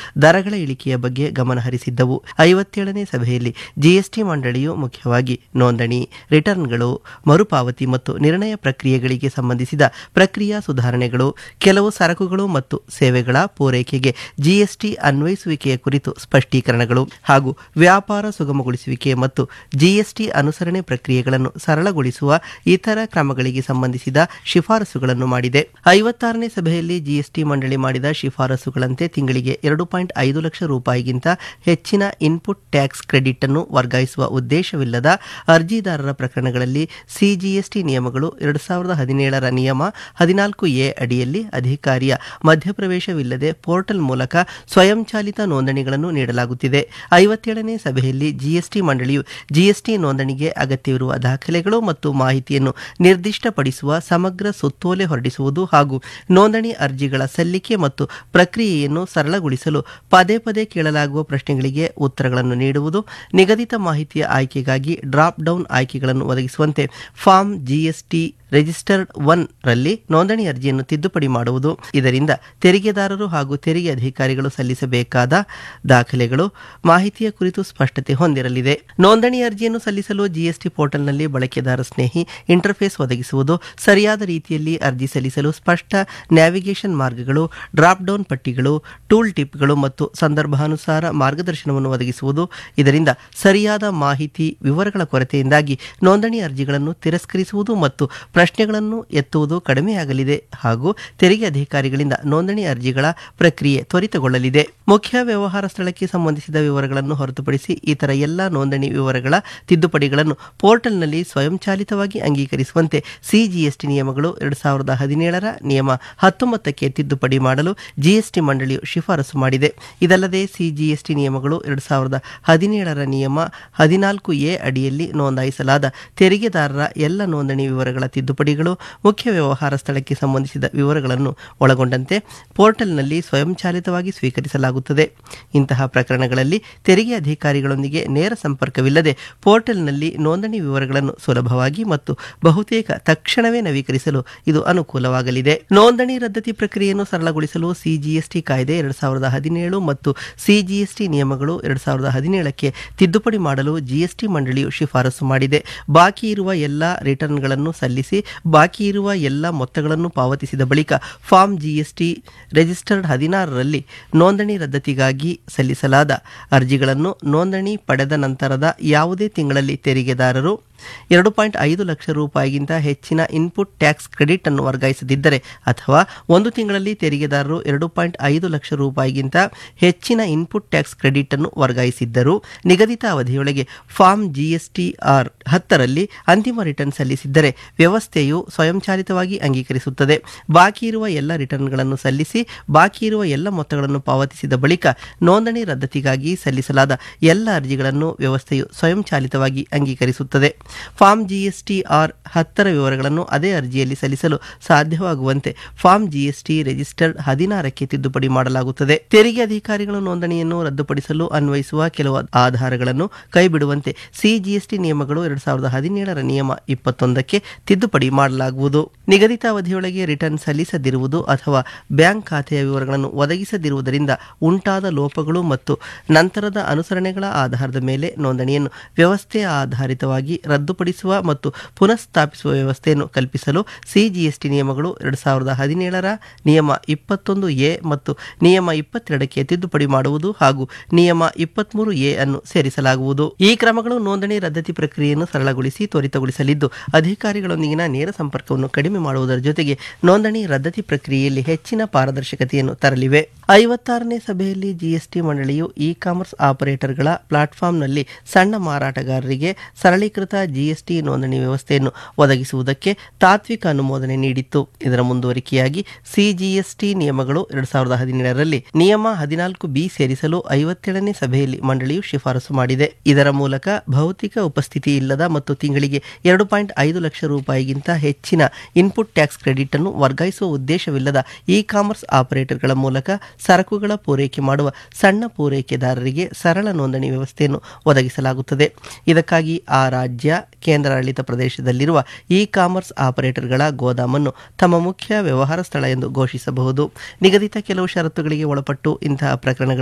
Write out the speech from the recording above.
ದರಗಳ ಇಳಿಕೆಯ ಬಗ್ಗೆ ಗಮನಹರಿಸಿದ್ದವು ಐವತ್ತೇಳನೇ ಸಭೆಯಲ್ಲಿ ಜಿಎಸ್ಟಿ ಮಂಡಳಿಯು ಮುಖ್ಯವಾಗಿ ನೋಂದಣಿ ರಿಟರ್ನ್ಗಳು ಮರುಪಾವತಿ ಮತ್ತು ನಿರ್ಣಯ ಪ್ರಕ್ರಿಯೆಗಳಿಗೆ ಸಂಬಂಧಿಸಿದ ಪ್ರಕ್ರಿಯಾ ಸುಧಾರಣೆಗಳು ಕೆಲವು ಸರಕುಗಳು ಮತ್ತು ಸೇವೆಗಳ ಪೂರೈಕೆಗೆ ಜಿಎಸ್ಟಿ ಅನ್ವಯಿಸುವಿಕೆಯ ಕುರಿತು ಸ್ಪಷ್ಟೀಕರಣಗಳು ಹಾಗೂ ವ್ಯಾಪಾರ ಸುಗಮಗೊಳಿಸುವಿಕೆ ಮತ್ತು ಜಿಎಸ್ಟಿ ಅನುಸರಣೆ ಪ್ರಕ್ರಿಯೆಗಳನ್ನು ಸರಳಗೊಳಿಸುವ ಇತರ ಕ್ರಮಗಳಿಗೆ ಸಂಬಂಧಿಸಿದ ಶಿಫಾರಸುಗಳನ್ನು ಮಾಡಿದೆ ಐವತ್ತಾರನೇ ಸಭೆಯಲ್ಲಿ ಜಿಎಸ್ಟಿ ಮಂಡಳಿ ಮಾಡಿದ ಶಿಫಾರಸುಗಳಂತೆ ತಿಂಗಳಿಗೆ ಎರಡು ಪಾಯಿಂಟ್ ಐದು ಲಕ್ಷ ರೂಪಾಯಿಗಿಂತ ಹೆಚ್ಚಿನ ಇನ್ಪುಟ್ ಟ್ಯಾಕ್ಸ್ ಕ್ರೆಡಿಟ್ ಅನ್ನು ವರ್ಗಾಯಿಸುವ ಉದ್ದೇಶವಿಲ್ಲದ ಅರ್ಜಿದಾರರ ಪ್ರಕರಣಗಳಲ್ಲಿ ಸಿಜಿಎಸ್ಟಿ ನಿಯಮಗಳು ಎರಡು ಸಾವಿರದ ಹದಿನೇಳರ ನಿಯಮ ಹದಿನಾಲ್ಕು ಎ ಅಡಿಯಲ್ಲಿ ಅಧಿಕಾರಿಯ ಮಧ್ಯಪ್ರವೇಶವಿಲ್ಲದೆ ಪೋರ್ಟಲ್ ಮೂಲಕ ಸ್ವಯಂಚಾಲಿತ ನೋಂದಣಿಗಳನ್ನು ನೀಡಲಾಗುತ್ತಿದೆ ಐವತ್ತೇಳನೇ ಸಭೆಯಲ್ಲಿ ಜಿಎಸ್ಟಿ ಮಂಡಳಿಯು ಜಿಎಸ್ಟಿ ನೋಂದಣಿಗೆ ಅಗತ್ಯವಿರುವ ದಾಖಲೆಗಳು ಮತ್ತು ಮಾಹಿತಿಯನ್ನು ನಿರ್ದಿಷ್ಟಪಡಿಸುವ ಸಮಗ್ರ ಸುತ್ತೋಲೆ ಹೊರಡಿಸುವುದು ಹಾಗೂ ನೋಂದಣಿ ಅರ್ಜಿಗಳ ಸಲ್ಲಿಕೆ ಮತ್ತು ಪ್ರಕ್ರಿಯೆಯನ್ನು ಸರಳಗೊಳಿಸಲು ಪದೇ ಪದೇ ಕೇಳಲಾಗುವ ಪ್ರಶ್ನೆಗಳಿಗೆ ಉತ್ತರಗಳನ್ನು ನೀಡುವುದು ನಿಗದಿತ ಮಾಹಿತಿಯ ಆಯ್ಕೆಗಾಗಿ ಡ್ರಾಪ್ ಡೌನ್ ಆಯ್ಕೆಗಳನ್ನು ಒದಗಿಸುವಂತೆ ಫಾರ್ಮ್ ಜಿಎಸ್ಟಿ ರಿಜಿಸ್ಟರ್ಡ್ ಒನ್ ರಲ್ಲಿ ನೋಂದಣಿ ಅರ್ಜಿಯನ್ನು ತಿದ್ದುಪಡಿ ಮಾಡುವುದು ಇದರಿಂದ ತೆರಿಗೆದಾರರು ಹಾಗೂ ತೆರಿಗೆ ಅಧಿಕಾರಿಗಳು ಸಲ್ಲಿಸಬೇಕಾದ ದಾಖಲೆಗಳು ಮಾಹಿತಿಯ ಕುರಿತು ಸ್ಪಷ್ಟತೆ ಹೊಂದಿರಲಿದೆ ನೋಂದಣಿ ಅರ್ಜಿಯನ್ನು ಸಲ್ಲಿಸಲು ಜಿಎಸ್ಟಿ ಪೋರ್ಟಲ್ನಲ್ಲಿ ಬಳಕೆದಾರ ಸ್ನೇಹಿ ಇಂಟರ್ಫೇಸ್ ಒದಗಿಸುವುದು ಸರಿಯಾದ ರೀತಿಯಲ್ಲಿ ಅರ್ಜಿ ಸಲ್ಲಿಸಲು ಸ್ಪಷ್ಟ ನ್ಯಾವಿಗೇಷನ್ ಮಾರ್ಗಗಳು ಡ್ರಾಪ್ ಡೌನ್ ಪಟ್ಟಿಗಳು ಟೂಲ್ ಟಿಪ್ಗಳು ಮತ್ತು ಸಂದರ್ಭಾನುಸಾರ ಮಾರ್ಗದರ್ಶನವನ್ನು ಒದಗಿಸುವುದು ಇದರಿಂದ ಸರಿಯಾದ ಮಾಹಿತಿ ವಿವರಗಳ ಕೊರತೆಯಿಂದಾಗಿ ನೋಂದಣಿ ಅರ್ಜಿಗಳನ್ನು ತಿರಸ್ಕರಿಸುವುದು ಮತ್ತು ಪ್ರಶ್ನೆಗಳನ್ನು ಎತ್ತುವುದು ಕಡಿಮೆಯಾಗಲಿದೆ ಹಾಗೂ ತೆರಿಗೆ ಅಧಿಕಾರಿಗಳಿಂದ ನೋಂದಣಿ ಅರ್ಜಿಗಳ ಪ್ರಕ್ರಿಯೆ ತ್ವರಿತಗೊಳ್ಳಲಿದೆ ಮುಖ್ಯ ವ್ಯವಹಾರ ಸ್ಥಳಕ್ಕೆ ಸಂಬಂಧಿಸಿದ ವಿವರಗಳನ್ನು ಹೊರತುಪಡಿಸಿ ಇತರ ಎಲ್ಲ ನೋಂದಣಿ ವಿವರಗಳ ತಿದ್ದುಪಡಿಗಳನ್ನು ಪೋರ್ಟಲ್ನಲ್ಲಿ ಸ್ವಯಂಚಾಲಿತವಾಗಿ ಅಂಗೀಕರಿಸುವಂತೆ ಸಿಜಿಎಸ್ಟಿ ನಿಯಮಗಳು ಎರಡು ಸಾವಿರದ ಹದಿನೇಳರ ನಿಯಮ ಹತ್ತೊಂಬತ್ತಕ್ಕೆ ತಿದ್ದುಪಡಿ ಮಾಡಲು ಜಿಎಸ್ಟಿ ಮಂಡಳಿಯು ಶಿಫಾರಸು ಮಾಡಿದೆ ಇದಲ್ಲದೆ ಸಿಜಿಎಸ್ಟಿ ನಿಯಮಗಳು ಎರಡು ಸಾವಿರದ ಹದಿನೇಳರ ನಿಯಮ ಹದಿನಾಲ್ಕು ಎ ಅಡಿಯಲ್ಲಿ ನೋಂದಾಯಿಸಲಾದ ತೆರಿಗೆದಾರರ ಎಲ್ಲ ನೋಂದಣಿ ವಿವರಗಳ ತಿದ್ದುಪಡಿಗಳು ಮುಖ್ಯ ವ್ಯವಹಾರ ಸ್ಥಳಕ್ಕೆ ಸಂಬಂಧಿಸಿದ ವಿವರಗಳನ್ನು ಒಳಗೊಂಡಂತೆ ಪೋರ್ಟಲ್ನಲ್ಲಿ ಸ್ವಯಂಚಾಲಿತವಾಗಿ ಸ್ವೀಕರಿಸಲಾಗುತ್ತದೆ ಇಂತಹ ಪ್ರಕರಣಗಳಲ್ಲಿ ತೆರಿಗೆ ಅಧಿಕಾರಿಗಳೊಂದಿಗೆ ನೇರ ಸಂಪರ್ಕವಿಲ್ಲದೆ ಪೋರ್ಟಲ್ನಲ್ಲಿ ನೋಂದಣಿ ವಿವರಗಳನ್ನು ಸುಲಭವಾಗಿ ಮತ್ತು ಬಹುತೇಕ ತಕ್ಷಣವೇ ನವೀಕರಿಸಲು ಇದು ಅನುಕೂಲವಾಗಲಿದೆ ನೋಂದಣಿ ರದ್ದತಿ ಪ್ರಕ್ರಿಯೆಯನ್ನು ಸರಳಗೊಳಿಸಲು ಸಿಜಿಎಸ್ಟಿ ಕಾಯ್ದೆ ಎರಡು ಸಾವಿರದ ಹದಿನೇಳು ಮತ್ತು ಸಿಜಿಎಸ್ಟಿ ನಿಯಮಗಳು ಎರಡು ಸಾವಿರದ ಹದಿನೇಳಕ್ಕೆ ತಿದ್ದುಪಡಿ ಮಾಡಲು ಜಿಎಸ್ಟಿ ಮಂಡಳಿಯು ಶಿಫಾರಸು ಮಾಡಿದೆ ಬಾಕಿ ಇರುವ ಎಲ್ಲ ರಿಟರ್ನ್ಗಳನ್ನು ಸಲ್ಲಿಸಿ ಬಾಕಿ ಇರುವ ಎಲ್ಲ ಮೊತ್ತಗಳನ್ನು ಪಾವತಿಸಿದ ಬಳಿಕ ಫಾರ್ಮ್ ಜಿಎಸ್ಟಿ ರಿಜಿಸ್ಟರ್ಡ್ ಹದಿನಾರರಲ್ಲಿ ನೋಂದಣಿ ರದ್ದತಿಗಾಗಿ ಸಲ್ಲಿಸಲಾದ ಅರ್ಜಿಗಳನ್ನು ನೋಂದಣಿ ಪಡೆದ ನಂತರದ ಯಾವುದೇ ತಿಂಗಳಲ್ಲಿ ತೆರಿಗೆದಾರರು ಎರಡು ಪಾಯಿಂಟ್ ಐದು ಲಕ್ಷ ರೂಪಾಯಿಗಿಂತ ಹೆಚ್ಚಿನ ಇನ್ಪುಟ್ ಟ್ಯಾಕ್ಸ್ ಕ್ರೆಡಿಟ್ ಅನ್ನು ವರ್ಗಾಯಿಸದಿದ್ದರೆ ಅಥವಾ ಒಂದು ತಿಂಗಳಲ್ಲಿ ತೆರಿಗೆದಾರರು ಎರಡು ಪಾಯಿಂಟ್ ಐದು ಲಕ್ಷ ರೂಪಾಯಿಗಿಂತ ಹೆಚ್ಚಿನ ಇನ್ಪುಟ್ ಟ್ಯಾಕ್ಸ್ ಕ್ರೆಡಿಟ್ ಅನ್ನು ವರ್ಗಾಯಿಸಿದ್ದರೂ ನಿಗದಿತ ಅವಧಿಯೊಳಗೆ ಫಾರ್ಮ್ ಜಿಎಸ್ಟಿ ಆರ್ ಹತ್ತರಲ್ಲಿ ಅಂತಿಮ ರಿಟರ್ನ್ ಸಲ್ಲಿಸಿದ್ದರೆ ವ್ಯವಸ್ಥೆಯು ಸ್ವಯಂಚಾಲಿತವಾಗಿ ಅಂಗೀಕರಿಸುತ್ತದೆ ಬಾಕಿ ಇರುವ ಎಲ್ಲ ರಿಟರ್ನ್ಗಳನ್ನು ಸಲ್ಲಿಸಿ ಬಾಕಿ ಇರುವ ಎಲ್ಲ ಮೊತ್ತಗಳನ್ನು ಪಾವತಿಸಿದ ಬಳಿಕ ನೋಂದಣಿ ರದ್ದತಿಗಾಗಿ ಸಲ್ಲಿಸಲಾದ ಎಲ್ಲ ಅರ್ಜಿಗಳನ್ನು ವ್ಯವಸ್ಥೆಯು ಸ್ವಯಂಚಾಲಿತವಾಗಿ ಅಂಗೀಕರಿಸುತ್ತದೆ ಫಾರ್ಮ್ ಜಿಎಸ್ಟಿ ಆರ್ ಹತ್ತರ ವಿವರಗಳನ್ನು ಅದೇ ಅರ್ಜಿಯಲ್ಲಿ ಸಲ್ಲಿಸಲು ಸಾಧ್ಯವಾಗುವಂತೆ ಫಾರ್ಮ್ ಜಿಎಸ್ಟಿ ರಿಜಿಸ್ಟರ್ಡ್ ಹದಿನಾರಕ್ಕೆ ತಿದ್ದುಪಡಿ ಮಾಡಲಾಗುತ್ತದೆ ತೆರಿಗೆ ಅಧಿಕಾರಿಗಳು ನೋಂದಣಿಯನ್ನು ರದ್ದುಪಡಿಸಲು ಅನ್ವಯಿಸುವ ಕೆಲವು ಆಧಾರಗಳನ್ನು ಕೈಬಿಡುವಂತೆ ಸಿಜಿಎಸ್ಟಿ ನಿಯಮಗಳು ಎರಡು ಸಾವಿರದ ಹದಿನೇಳರ ನಿಯಮ ಇಪ್ಪತ್ತೊಂದಕ್ಕೆ ತಿದ್ದುಪಡಿ ಮಾಡಲಾಗುವುದು ನಿಗದಿತ ಅವಧಿಯೊಳಗೆ ರಿಟರ್ನ್ ಸಲ್ಲಿಸದಿರುವುದು ಅಥವಾ ಬ್ಯಾಂಕ್ ಖಾತೆಯ ವಿವರಗಳನ್ನು ಒದಗಿಸದಿರುವುದರಿಂದ ಉಂಟಾದ ಲೋಪಗಳು ಮತ್ತು ನಂತರದ ಅನುಸರಣೆಗಳ ಆಧಾರದ ಮೇಲೆ ನೋಂದಣಿಯನ್ನು ವ್ಯವಸ್ಥೆ ಆಧಾರಿತವಾಗಿ ರದ್ದುಪಡಿಸುವ ಮತ್ತು ಪುನಃಸ್ಥಾಪಿಸುವ ವ್ಯವಸ್ಥೆಯನ್ನು ಕಲ್ಪಿಸಲು ಸಿಜಿಎಸ್ಟಿ ನಿಯಮಗಳು ಎರಡು ಸಾವಿರದ ಹದಿನೇಳರ ನಿಯಮ ಇಪ್ಪತ್ತೊಂದು ಎ ಮತ್ತು ನಿಯಮ ಇಪ್ಪತ್ತೆರಡಕ್ಕೆ ತಿದ್ದುಪಡಿ ಮಾಡುವುದು ಹಾಗೂ ನಿಯಮ ಇಪ್ಪತ್ಮೂರು ಎ ಅನ್ನು ಸೇರಿಸಲಾಗುವುದು ಈ ಕ್ರಮಗಳು ನೋಂದಣಿ ರದ್ದತಿ ಪ್ರಕ್ರಿಯೆಯನ್ನು ಸರಳಗೊಳಿಸಿ ತ್ವರಿತಗೊಳಿಸಲಿದ್ದು ಅಧಿಕಾರಿಗಳೊಂದಿಗಿನ ನೇರ ಸಂಪರ್ಕವನ್ನು ಕಡಿಮೆ ಮಾಡುವುದರ ಜೊತೆಗೆ ನೋಂದಣಿ ರದ್ದತಿ ಪ್ರಕ್ರಿಯೆಯಲ್ಲಿ ಹೆಚ್ಚಿನ ಪಾರದರ್ಶಕತೆಯನ್ನು ತರಲಿವೆ ಐವತ್ತಾರನೇ ಸಭೆಯಲ್ಲಿ ಜಿಎಸ್ಟಿ ಮಂಡಳಿಯು ಇ ಕಾಮರ್ಸ್ ಆಪರೇಟರ್ಗಳ ಪ್ಲಾಟ್ಫಾರ್ಮ್ನಲ್ಲಿ ಸಣ್ಣ ಮಾರಾಟಗಾರರಿಗೆ ಸರಳೀಕೃತ ಜಿಎಸ್ಟಿ ನೋಂದಣಿ ವ್ಯವಸ್ಥೆಯನ್ನು ಒದಗಿಸುವುದಕ್ಕೆ ತಾತ್ವಿಕ ಅನುಮೋದನೆ ನೀಡಿತ್ತು ಇದರ ಮುಂದುವರಿಕೆಯಾಗಿ ಸಿಜಿಎಸ್ಟಿ ನಿಯಮಗಳು ಎರಡು ಸಾವಿರದ ಹದಿನೇಳರಲ್ಲಿ ನಿಯಮ ಹದಿನಾಲ್ಕು ಬಿ ಸೇರಿಸಲು ಐವತ್ತೇಳನೇ ಸಭೆಯಲ್ಲಿ ಮಂಡಳಿಯು ಶಿಫಾರಸು ಮಾಡಿದೆ ಇದರ ಮೂಲಕ ಭೌತಿಕ ಉಪಸ್ಥಿತಿ ಇಲ್ಲದ ಮತ್ತು ತಿಂಗಳಿಗೆ ಎರಡು ಪಾಯಿಂಟ್ ಐದು ಲಕ್ಷ ರೂಪಾಯಿಗಿಂತ ಹೆಚ್ಚಿನ ಇನ್ಪುಟ್ ಟ್ಯಾಕ್ಸ್ ಕ್ರೆಡಿಟ್ ಅನ್ನು ವರ್ಗಾಯಿಸುವ ಉದ್ದೇಶವಿಲ್ಲದ ಇ ಕಾಮರ್ಸ್ ಆಪರೇಟರ್ಗಳ ಮೂಲಕ ಸರಕುಗಳ ಪೂರೈಕೆ ಮಾಡುವ ಸಣ್ಣ ಪೂರೈಕೆದಾರರಿಗೆ ಸರಳ ನೋಂದಣಿ ವ್ಯವಸ್ಥೆಯನ್ನು ಒದಗಿಸಲಾಗುತ್ತದೆ ಇದಕ್ಕಾಗಿ ಆ ರಾಜ್ಯ ಕೇಂದ್ರಾಡಳಿತ ಪ್ರದೇಶದಲ್ಲಿರುವ ಇ ಕಾಮರ್ಸ್ ಆಪರೇಟರ್ಗಳ ಗೋದಾಮನ್ನು ತಮ್ಮ ಮುಖ್ಯ ವ್ಯವಹಾರ ಸ್ಥಳ ಎಂದು ಘೋಷಿಸಬಹುದು ನಿಗದಿತ ಕೆಲವು ಷರತ್ತುಗಳಿಗೆ ಒಳಪಟ್ಟು ಇಂತಹ ಪ್ರಕರಣಗಳ